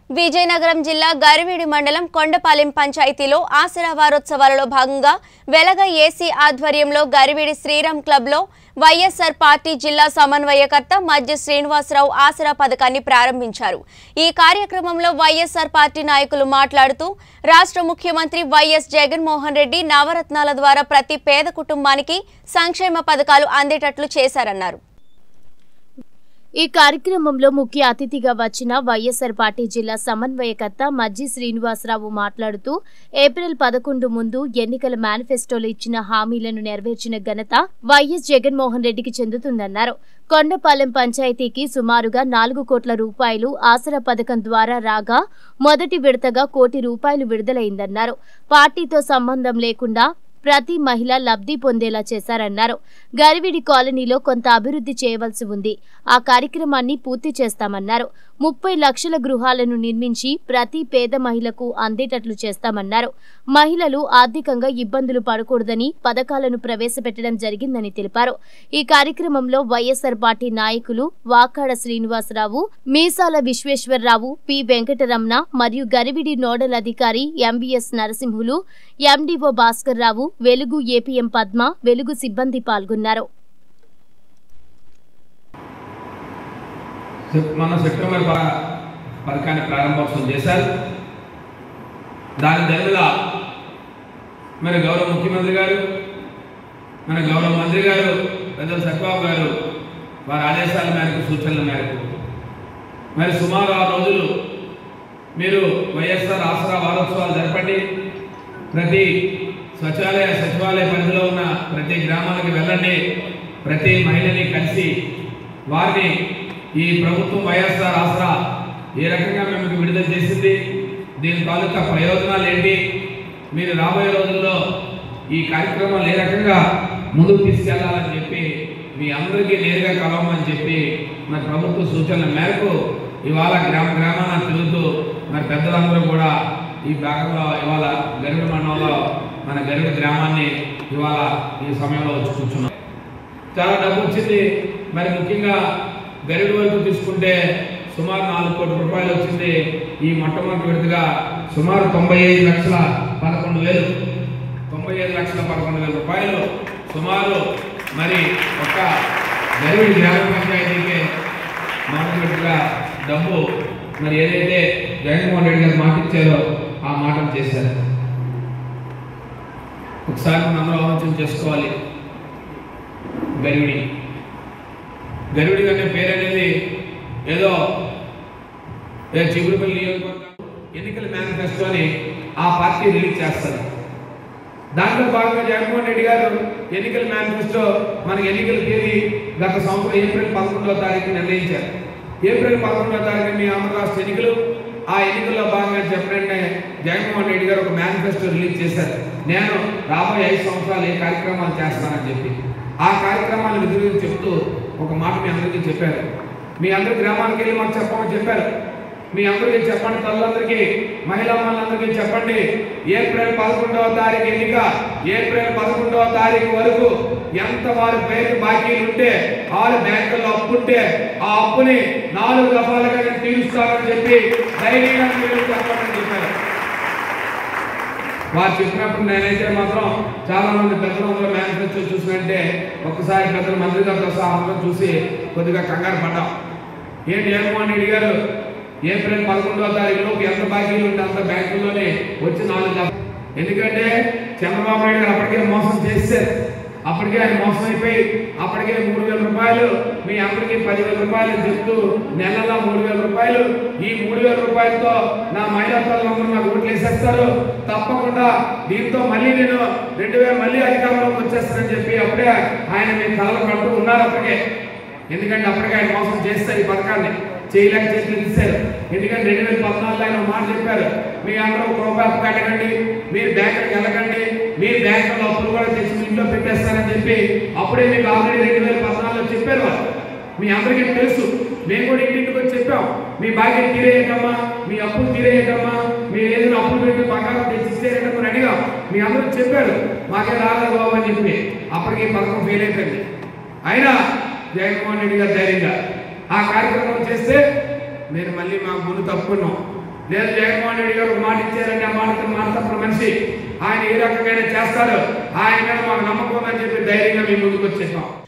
విజయనగరం జిల్లా గరివిడి మండలం కొండపాలెం పంచాయతీలో ఆసరా వారోత్సవాలలో భాగంగా వెలగ ఏసీ ఆధ్వర్యంలో గరివిడి శ్రీరామ్ క్లబ్లో వైఎస్ఆర్ పార్టీ జిల్లా సమన్వయకర్త మధ్య శ్రీనివాసరావు ఆసరా పథకాన్ని ప్రారంభించారు ఈ కార్యక్రమంలో వైఎస్ఆర్ పార్టీ నాయకులు మాట్లాడుతూ రాష్ట్ర ముఖ్యమంత్రి వైఎస్ జగన్మోహన్ రెడ్డి నవరత్నాల ద్వారా ప్రతి పేద కుటుంబానికి సంక్షేమ పథకాలు అందేటట్లు చేశారన్నారు ఈ కార్యక్రమంలో ముఖ్య అతిథిగా వచ్చిన వైఎస్ఆర్ పార్టీ జిల్లా సమన్వయకర్త మజ్జి శ్రీనివాసరావు మాట్లాడుతూ ఏప్రిల్ పదకొండు ముందు ఎన్నికల మేనిఫెస్టోలో ఇచ్చిన హామీలను నెరవేర్చిన ఘనత వైఎస్ జగన్మోహన్ రెడ్డికి చెందుతుందన్నారు కొండపాలెం పంచాయతీకి సుమారుగా నాలుగు కోట్ల రూపాయలు ఆసరా పథకం ద్వారా రాగా మొదటి విడతగా కోటి రూపాయలు విడుదలైందన్నారు పార్టీతో సంబంధం లేకుండా ప్రతి మహిళ లబ్ధి పొందేలా చేశారన్నారు గరివిడి కాలనీలో కొంత అభివృద్ధి చేయవలసి ఉంది ఆ కార్యక్రమాన్ని పూర్తి చేస్తామన్నారు ముప్పై లక్షల గృహాలను నిర్మించి ప్రతి పేద మహిళకు అందేటట్లు చేస్తామన్నారు మహిళలు ఆర్థికంగా ఇబ్బందులు పడకూడదని పథకాలను ప్రవేశపెట్టడం జరిగిందని తెలిపారు ఈ కార్యక్రమంలో వైఎస్ఆర్ పార్టీ నాయకులు వాకాడ శ్రీనివాసరావు మీసాల విశ్వేశ్వరరావు పి వెంకటరమణ మరియు గరివిడి నోడల్ అధికారి MBS Narasimhulu MDO Bhaskar Rao Velugu APM Padma వెలుగు సిబ్బంది పాల్గొన్నారు సెప్- మొన్న సెప్టెంబర్ ప- పథకాన్ని ప్రారంభోత్సవం చేశారు దాని దరిమిలా మరి గౌరవ ముఖ్యమంత్రి గారు మన గౌరవ మంత్రి గారు పెద్దలు సత్యబాబు గారు వారి ఆదేశాల మేరకు సూచనల మేరకు మరి సుమారు ఆరు రోజులు మీరు వైఎస్ఆర్ ఆసరా వారోత్సవాలు జరపండి ప్రతి స్వచ్ఛాలయ సచివాలయ పరిధిలో ఉన్న ప్రతి గ్రామానికి వెళ్ళండి ప్రతి మహిళని కలిసి వారిని ఈ ప్రభుత్వం వైఎస్ఆర్ ఆసరా ఏ రకంగా మేము విడుదల చేసింది దీని తాలూకా ప్రయోజనాలు ఏంటి మీరు రాబోయే రోజుల్లో ఈ కార్యక్రమాలు ఏ రకంగా ముందుకు తీసుకెళ్లాలని చెప్పి మీ అందరికీ నేరుగా కలవమని చెప్పి మరి ప్రభుత్వ సూచనల మేరకు ఇవాళ గ్రామ గ్రామాన తిరుగుతూ మరి పెద్దలందరూ కూడా ఈ భాగంలో ఇవాళ గరుడ మండలంలో మన గరుడ గ్రామాన్ని ఇవాళ ఈ సమయంలో వచ్చి కూర్చున్నాం చాలా డబ్బు వచ్చింది మరి ముఖ్యంగా గరుడు వరకు తీసుకుంటే సుమారు నాలుగు కోట్ల రూపాయలు వచ్చింది ఈ మొట్టమొదటి విడతగా సుమారు తొంభై ఐదు లక్షల పదకొండు వేలు తొంభై ఐదు లక్షల పదకొండు వేల రూపాయలు సుమారు మరి ఒక గరివిడి గ్రామ పంచాయతీకి మొదటి విడతగా డబ్బు మరి ఏదైతే జగన్మోహన్ రెడ్డి గారు మాట ఇచ్చారో ఆ మాటను చేశారు ఒకసారి మనం అందరూ ఆలోచన చేసుకోవాలి గరివిడి గరివిడి అనే పేరు అనేది ఏదో ఏ చిగురుపల్లి నియోజకవర్గం ఎన్నికల మేనిఫెస్టోని ఆ పార్టీ రిలీజ్ చేస్తారు దాంట్లో భాగంగా జగన్మోహన్ రెడ్డి గారు ఎన్నికల మేనిఫెస్టో మనకి ఎన్నికల తేదీ గత సంవత్సరం ఏప్రిల్ పదకొండవ తారీఖు నిర్ణయించారు ఏప్రిల్ పదకొండవ తారీఖు మీ ఆంధ్ర రాష్ట్ర ఎన్నికలు ఆ ఎన్నికల్లో భాగంగా చెప్పినట్టే జగన్మోహన్ రెడ్డి గారు ఒక మేనిఫెస్టో రిలీజ్ చేశారు నేను రాబోయే ఐదు సంవత్సరాలు ఏ కార్యక్రమాలు చేస్తానని చెప్పి ఆ కార్యక్రమాలను విధులు చెప్తూ ఒక మాట మీ అందరికీ చెప్పారు మీ అందరి గ్రామానికి వెళ్ళి మాకు చెప్పమని చెప్పారు మీ అందరికీ చెప్పండి తల్లందరికీ మహిళా మనందరికీ చెప్పండి ఏప్రిల్ పదకొండవ తారీఖు ఎన్నిక ఏప్రిల్ పదకొండవ తారీఖు వరకు ఎంత వారి పేరు బాకీలు ఉంటే ఆరు బ్యాంకుల్లో అప్పు ఉంటే ఆ అప్పుని నాలుగు దఫాలుగా నేను తీరుస్తానని చెప్పి ధైర్యంగా మీరు చెప్పండి చెప్పారు వారు చెప్పినప్పుడు నేనైతే మాత్రం చాలా మంది పెద్దలందరూ మేనిఫెస్టో చూసినట్టే ఒక్కసారి పెద్దల మంత్రి గారితో సహా అందరం చూసి కొద్దిగా కంగారు పడ్డాం ఏంటి జగన్మోహన్ రెడ్డి గారు ఏప్రిల్ పదకొండవ తారీఖులోపు ఎంత బాకీలు ఉంటే అంత బ్యాంకుల్లోనే వచ్చి నాలుగు దఫ- ఎందుకంటే చంద్రబాబు నాయుడు గారు అప్పటికే మోసం చేశారు అప్పటికే ఆయన మోసం అయిపోయి అప్పటికే మూడు వేల రూపాయలు మీ అందరికీ పదివేల రూపాయలు అని చెప్తూ నెలలో మూడు వేల రూపాయలు ఈ మూడు వేల రూపాయలతో నా మహిళా తల్లందరూ నాకు ఓట్లు వేసేస్తారు తప్పకుండా దీంతో మళ్ళీ నేను రెండు వేల మళ్ళీ అధికారంలోకి వచ్చేస్తానని చెప్పి అప్పుడే ఆయన మీ కళలు కడుతూ ఉన్నారు అప్పటికే ఎందుకంటే అప్పటికే ఆయన మోసం చేస్తారు ఈ పథకాన్ని చేయలేక చేతులు ఇస్తారు ఎందుకంటే రెండు వేల పద్నాలుగులో ఆయన ఒక మాట చెప్పారు మీ అందరూ ఒక రూపాయి అప్పు కట్టకండి మీరు బ్యాంకులకు వెళ్ళకండి మీ బ్యాంకులో అప్పులు కూడా తెచ్చి మీ ఇంట్లో పెట్టేస్తారని చెప్పి అప్పుడే మీకు ఆల్రెడీ రెండు వేల పద్నాలుగులో చెప్పారు వాళ్ళు మీ అందరికీ తెలుసు మేము కూడా ఇంటింటికి వచ్చి చెప్పాం మీ బాధ్యత తీరేయటమ్మా మీ అప్పులు తీరేయటమ్మా మీరు ఏదైనా అప్పులు పెట్టి బంగారం తెచ్చిచ్చేయటమని అడిగాం మీ అందరూ చెప్పారు మాకే రాలేదు బాబు అని చెప్పి అప్పటికి ఈ పథకం ఫెయిల్ అయిపోయింది అయినా జగన్మోహన్ రెడ్డి గారు ధైర్యంగా ఆ కార్యక్రమం చేస్తే మీరు మళ్ళీ మాకు ముందు తప్పుకున్నాం లేదు జగన్మోహన్ రెడ్డి గారు ఒక మాట ఇచ్చారంటే ఆ మాట మాట తప్పని మనిషి ఆయన ఏ రకంగా చేస్తాడో ఆయన మీద మాకు నమ్మకం ఉందని చెప్పి ధైర్యంగా మీ ముందుకు వచ్చేసాం